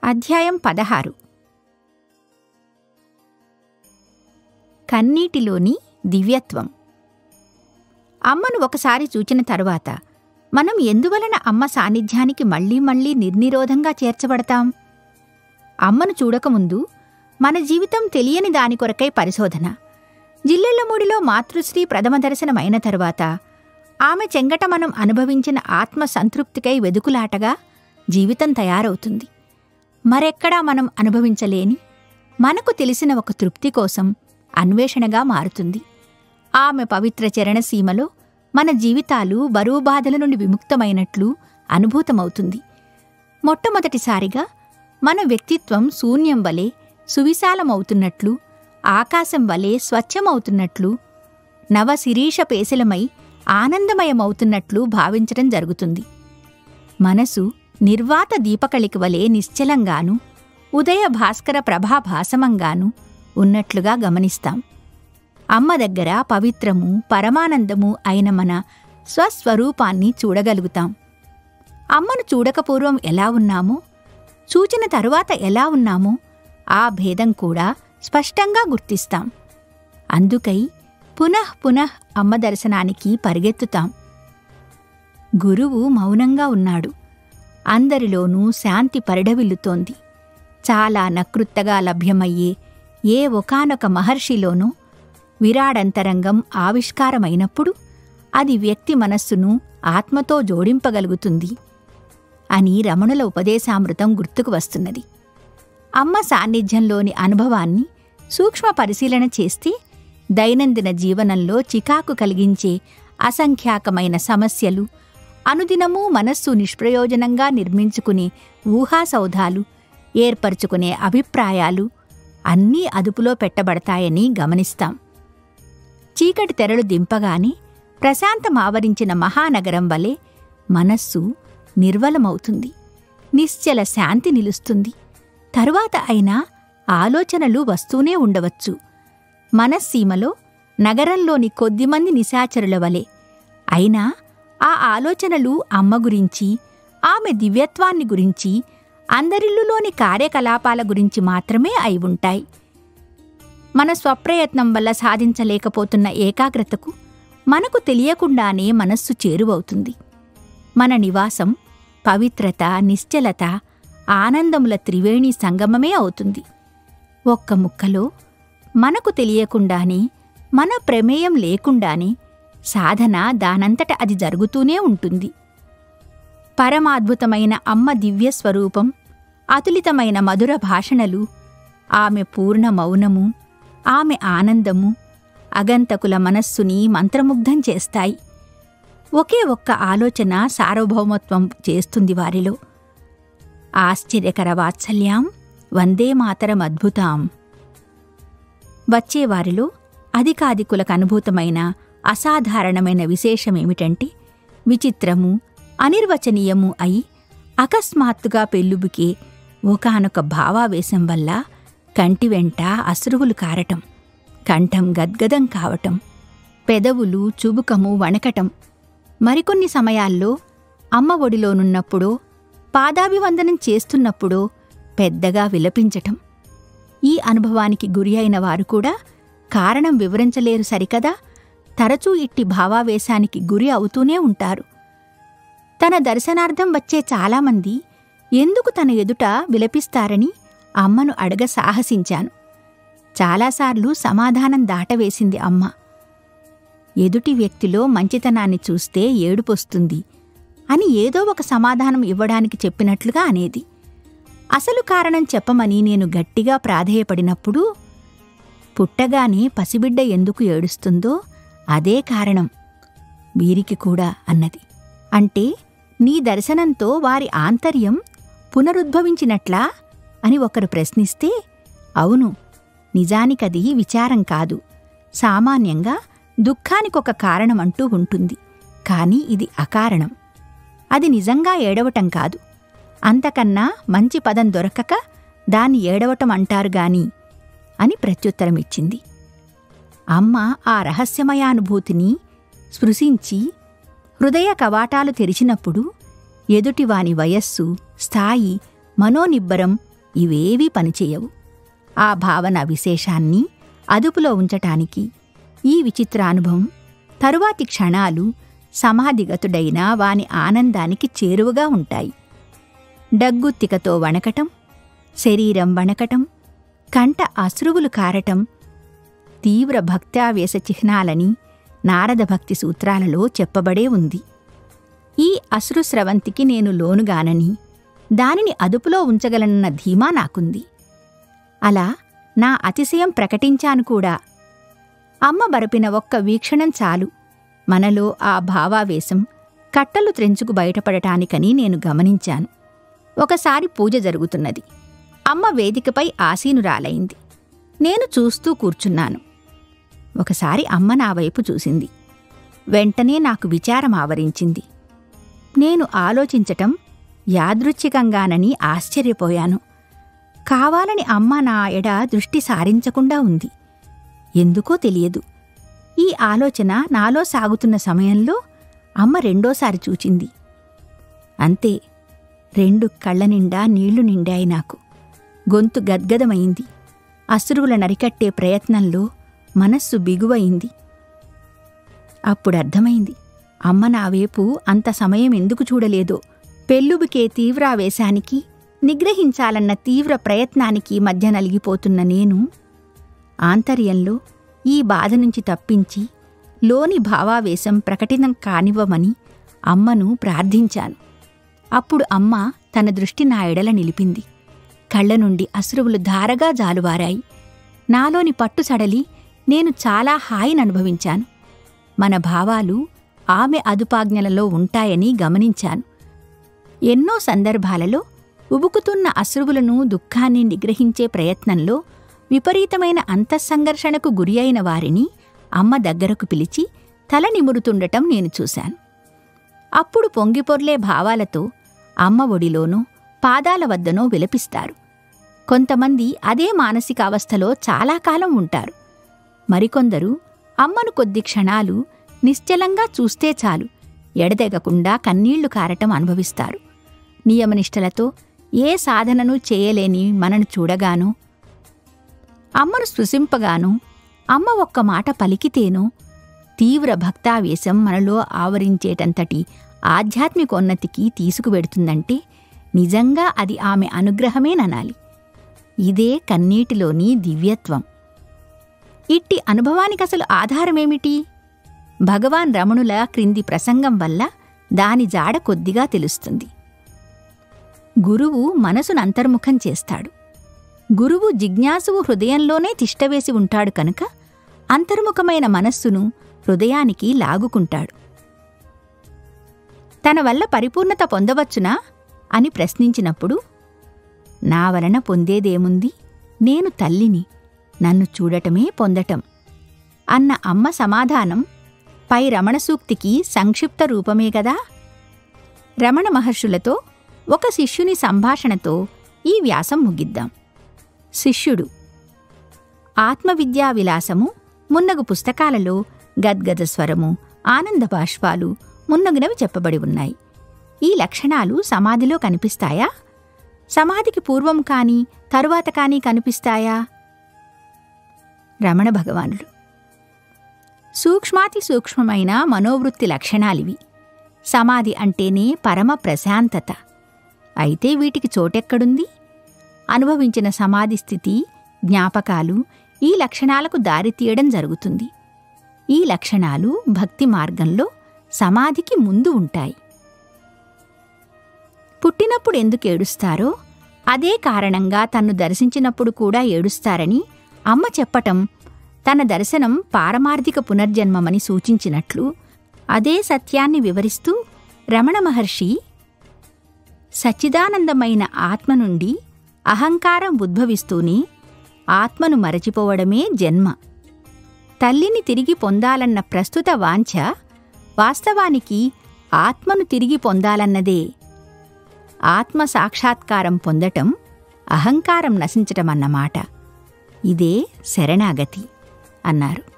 అధ్యాయం పదహారు కన్నీటిలోని దివ్యత్వం అమ్మను ఒకసారి చూచిన తరువాత మనం ఎందువలన అమ్మ సాన్నిధ్యానికి మళ్ళీ మళ్ళీ నిర్నిరోధంగా చేర్చబడతాం అమ్మను చూడకముందు మన జీవితం తెలియని దాని కొరకై పరిశోధన జిల్లెళ్లమూడిలో మాతృశ్రీ ప్రథమ దర్శనమైన తరువాత ఆమె చెంగట మనం అనుభవించిన ఆత్మ సంతృప్తికై వెదుకులాటగా జీవితం తయారవుతుంది మరెక్కడా మనం అనుభవించలేని మనకు తెలిసిన ఒక తృప్తి కోసం అన్వేషణగా మారుతుంది ఆమె పవిత్ర చరణసీమలో మన జీవితాలు బరువు బాధల నుండి విముక్తమైనట్లు అనుభూతమవుతుంది మొట్టమొదటిసారిగా మన వ్యక్తిత్వం శూన్యం వలె సువిశాలమవుతున్నట్లు ఆకాశం వలె స్వచ్ఛమవుతున్నట్లు నవ శిరీష పేసలమై ఆనందమయమవుతున్నట్లు భావించడం జరుగుతుంది మనసు నిర్వాత దీపకళిక వలె నిశ్చలంగాను ఉదయ భాస్కర ప్రభాభాసమంగాను ఉన్నట్లుగా గమనిస్తాం అమ్మ దగ్గర పవిత్రము పరమానందము అయిన మన స్వస్వరూపాన్ని చూడగలుగుతాం అమ్మను చూడకపూర్వం ఎలా ఉన్నామో చూచిన తరువాత ఎలా ఉన్నామో ఆ భేదం కూడా స్పష్టంగా గుర్తిస్తాం అందుకై పునః పునః అమ్మ దర్శనానికి పరిగెత్తుతాం గురువు మౌనంగా ఉన్నాడు అందరిలోనూ శాంతి పరిడవిల్లుతోంది చాలా నకృత్తగా లభ్యమయ్యే ఏ ఒకానొక మహర్షిలోనూ విరాడంతరంగం ఆవిష్కారమైనప్పుడు అది వ్యక్తి మనస్సును ఆత్మతో జోడింపగలుగుతుంది అని రమణుల ఉపదేశామృతం గుర్తుకు వస్తున్నది అమ్మ సాన్నిధ్యంలోని అనుభవాన్ని సూక్ష్మ పరిశీలన చేస్తే దైనందిన జీవనంలో చికాకు కలిగించే అసంఖ్యాకమైన సమస్యలు అనుదినము మనస్సు నిష్ప్రయోజనంగా నిర్మించుకునే ఊహాసౌధాలు ఏర్పరచుకునే అభిప్రాయాలు అన్నీ అదుపులో పెట్టబడతాయని గమనిస్తాం చీకటి తెరలు దింపగానే ప్రశాంతమావరించిన మహానగరం వలె మనస్సు నిర్వలమవుతుంది నిశ్చల శాంతి నిలుస్తుంది తరువాత అయినా ఆలోచనలు వస్తూనే ఉండవచ్చు మనస్సీమలో నగరంలోని కొద్దిమంది నిశాచరుల వలె అయినా ఆ ఆలోచనలు అమ్మ గురించి ఆమె దివ్యత్వాన్ని గురించి అందరిల్లులోని కార్యకలాపాల గురించి మాత్రమే అయి ఉంటాయి మన స్వప్రయత్నం వల్ల సాధించలేకపోతున్న ఏకాగ్రతకు మనకు తెలియకుండానే మనస్సు చేరువవుతుంది మన నివాసం పవిత్రత నిశ్చలత ఆనందముల త్రివేణి సంగమమే అవుతుంది ఒక్క ముక్కలో మనకు తెలియకుండానే మన ప్రమేయం లేకుండానే సాధన దానంతట అది జరుగుతూనే ఉంటుంది పరమాద్భుతమైన అమ్మ దివ్య స్వరూపం అతులితమైన మధుర భాషణలు ఆమె పూర్ణ మౌనము ఆమె ఆనందము అగంతకుల మనస్సుని మంత్రముగ్ధం చేస్తాయి ఒకే ఒక్క ఆలోచన సార్వభౌమత్వం చేస్తుంది వారిలో ఆశ్చర్యకర వాత్సల్యాం వందే మాతరం అద్భుతాం వచ్చేవారిలో అధికాధికులకు అనుభూతమైన అసాధారణమైన విశేషమేమిటంటే విచిత్రము అనిర్వచనీయము అయి అకస్మాత్తుగా పెళ్ళుబుకే ఒకానొక భావావేశం వల్ల కంటి వెంట అశ్రువులు కారటం కంఠం గద్గదం కావటం పెదవులు చుబుకము వణకటం మరికొన్ని సమయాల్లో అమ్మ ఒడిలోనున్నప్పుడో పాదాభివందనం చేస్తున్నప్పుడో పెద్దగా విలపించటం ఈ అనుభవానికి గురి అయిన వారు కూడా కారణం వివరించలేరు సరికదా తరచూ ఇట్టి భావావేశానికి గురి అవుతూనే ఉంటారు తన దర్శనార్థం వచ్చే చాలామంది ఎందుకు తన ఎదుట విలపిస్తారని అమ్మను అడగ సాహసించాను చాలాసార్లు సమాధానం దాటవేసింది అమ్మ ఎదుటి వ్యక్తిలో మంచితనాన్ని చూస్తే ఏడుపొస్తుంది అని ఏదో ఒక సమాధానం ఇవ్వడానికి చెప్పినట్లుగా అనేది అసలు కారణం చెప్పమని నేను గట్టిగా ప్రాధేయపడినప్పుడు పుట్టగానే పసిబిడ్డ ఎందుకు ఏడుస్తుందో అదే కారణం వీరికి కూడా అన్నది అంటే నీ దర్శనంతో వారి ఆంతర్యం పునరుద్భవించినట్లా అని ఒకరు ప్రశ్నిస్తే అవును నిజానికది విచారం కాదు సామాన్యంగా దుఃఖానికొక కారణమంటూ ఉంటుంది కాని ఇది అకారణం అది నిజంగా ఏడవటం కాదు అంతకన్నా మంచి పదం దొరకక దాన్ని ఏడవటం అంటారు గాని అని ప్రత్యుత్తరమిచ్చింది అమ్మ ఆ రహస్యమయానుభూతిని స్పృశించి హృదయ కవాటాలు తెరిచినప్పుడు ఎదుటివాని వయస్సు స్థాయి మనోనిబ్బరం ఇవేవీ పనిచేయవు ఆ భావన విశేషాన్ని అదుపులో ఉంచటానికి ఈ విచిత్రానుభవం తరువాతి క్షణాలు సమాధిగతుడైన వాని ఆనందానికి చేరువగా ఉంటాయి డగ్గుత్తికతో వణకటం శరీరం వణకటం కంట అశ్రువులు కారటం తీవ్ర భక్త్యావేశ చిహ్నాలని నారద భక్తి సూత్రాలలో చెప్పబడే ఉంది ఈ అశ్రుస్రవంతికి నేను లోనుగానని దానిని అదుపులో ఉంచగలనన్న ధీమా నాకుంది అలా నా అతిశయం ప్రకటించాను కూడా అమ్మ బరపిన ఒక్క వీక్షణం చాలు మనలో ఆ భావావేశం కట్టలు త్రెంచుకు బయటపడటానికని నేను గమనించాను ఒకసారి పూజ జరుగుతున్నది అమ్మ వేదికపై ఆసీనురాలైంది నేను చూస్తూ కూర్చున్నాను ఒకసారి అమ్మ నా వైపు చూసింది వెంటనే నాకు విచారం ఆవరించింది నేను ఆలోచించటం యాదృచ్ఛికంగానని ఆశ్చర్యపోయాను కావాలని అమ్మ నా ఎడ దృష్టి సారించకుండా ఉంది ఎందుకో తెలియదు ఈ ఆలోచన నాలో సాగుతున్న సమయంలో అమ్మ రెండోసారి చూచింది అంతే రెండు కళ్ళ నిండా నీళ్లు నిండాయి నాకు గొంతు గద్గదమైంది అశ్రువుల నరికట్టే ప్రయత్నంలో మనస్సు బిగువయింది అప్పుడు అర్థమైంది అమ్మ నా వైపు అంత సమయం ఎందుకు చూడలేదో పెళ్ళుబికే తీవ్రావేశానికి నిగ్రహించాలన్న తీవ్ర ప్రయత్నానికి మధ్య నలిగిపోతున్న నేను ఆంతర్యంలో ఈ బాధ నుంచి తప్పించి లోని భావావేశం ప్రకటితం కానివ్వమని అమ్మను ప్రార్థించాను అప్పుడు అమ్మ తన దృష్టి నా ఎడల నిలిపింది కళ్ళ నుండి అశ్రువులు ధారగా జాలువారాయి నాలోని పట్టు సడలి నేను చాలా హాయిని అనుభవించాను మన భావాలు ఆమె అదుపాజ్ఞలలో ఉంటాయని గమనించాను ఎన్నో సందర్భాలలో ఉబుకుతున్న అశ్రువులను దుఃఖాన్ని నిగ్రహించే ప్రయత్నంలో విపరీతమైన అంతఃసంఘర్షణకు గురి అయిన వారిని అమ్మ దగ్గరకు పిలిచి తల నిమురుతుండటం నేను చూశాను అప్పుడు పొంగిపొర్లే భావాలతో అమ్మ ఒడిలోనో పాదాల వద్దనో విలపిస్తారు కొంతమంది అదే మానసిక అవస్థలో చాలా కాలం ఉంటారు మరికొందరు అమ్మను కొద్ది క్షణాలు నిశ్చలంగా చూస్తే చాలు ఎడతెగకుండా కన్నీళ్లు కారటం అనుభవిస్తారు నియమనిష్టలతో ఏ సాధనను చేయలేని మనను చూడగానో అమ్మను స్పృశింపగానో అమ్మ ఒక్క మాట పలికితేనో తీవ్ర భక్తావేశం మనలో ఆవరించేటంతటి ఆధ్యాత్మికోన్నతికి తీసుకువెడుతుందంటే నిజంగా అది ఆమె అనుగ్రహమేననాలి ఇదే కన్నీటిలోని దివ్యత్వం ఇట్టి అనుభవానికసలు ఆధారమేమిటి భగవాన్ రమణుల క్రింది ప్రసంగం వల్ల దాని జాడ కొద్దిగా తెలుస్తుంది గురువు మనసును అంతర్ముఖం చేస్తాడు గురువు జిజ్ఞాసువు హృదయంలోనే తిష్టవేసి ఉంటాడు కనుక అంతర్ముఖమైన మనస్సును హృదయానికి లాగుకుంటాడు తన వల్ల పరిపూర్ణత పొందవచ్చునా అని ప్రశ్నించినప్పుడు నా వలన పొందేదేముంది నేను తల్లిని నన్ను చూడటమే పొందటం అన్న అమ్మ సమాధానం పై రమణ సూక్తికి సంక్షిప్త రూపమే గదా రమణ మహర్షులతో ఒక శిష్యుని సంభాషణతో ఈ వ్యాసం ముగిద్దాం శిష్యుడు ఆత్మవిద్యా విలాసము మున్నగు పుస్తకాలలో గద్గద స్వరము ఆనంద బాష్పాలు మున్నగునవి చెప్పబడి ఉన్నాయి ఈ లక్షణాలు సమాధిలో కనిపిస్తాయా సమాధికి పూర్వం కాని తరువాత కాని కనిపిస్తాయా రమణ భగవానుడు సూక్ష్మాతి సూక్ష్మమైన మనోవృత్తి లక్షణాలివి సమాధి అంటేనే పరమ ప్రశాంతత అయితే వీటికి చోటెక్కడుంది అనుభవించిన సమాధి స్థితి జ్ఞాపకాలు ఈ లక్షణాలకు దారితీయడం జరుగుతుంది ఈ లక్షణాలు భక్తి మార్గంలో సమాధికి ముందు ఉంటాయి పుట్టినప్పుడు ఎందుకు ఏడుస్తారో అదే కారణంగా తన్ను దర్శించినప్పుడు కూడా ఏడుస్తారని అమ్మ చెప్పటం తన దర్శనం పారమార్థిక పునర్జన్మమని సూచించినట్లు అదే సత్యాన్ని వివరిస్తూ రమణ మహర్షి సచ్చిదానందమైన ఆత్మ నుండి అహంకారం ఉద్భవిస్తూనే ఆత్మను మరచిపోవడమే జన్మ తల్లిని తిరిగి పొందాలన్న ప్రస్తుత వాంఛ వాస్తవానికి ఆత్మను తిరిగి పొందాలన్నదే ఆత్మ సాక్షాత్కారం పొందటం అహంకారం నశించటమన్నమాట ఇదే శరణాగతి అన్నారు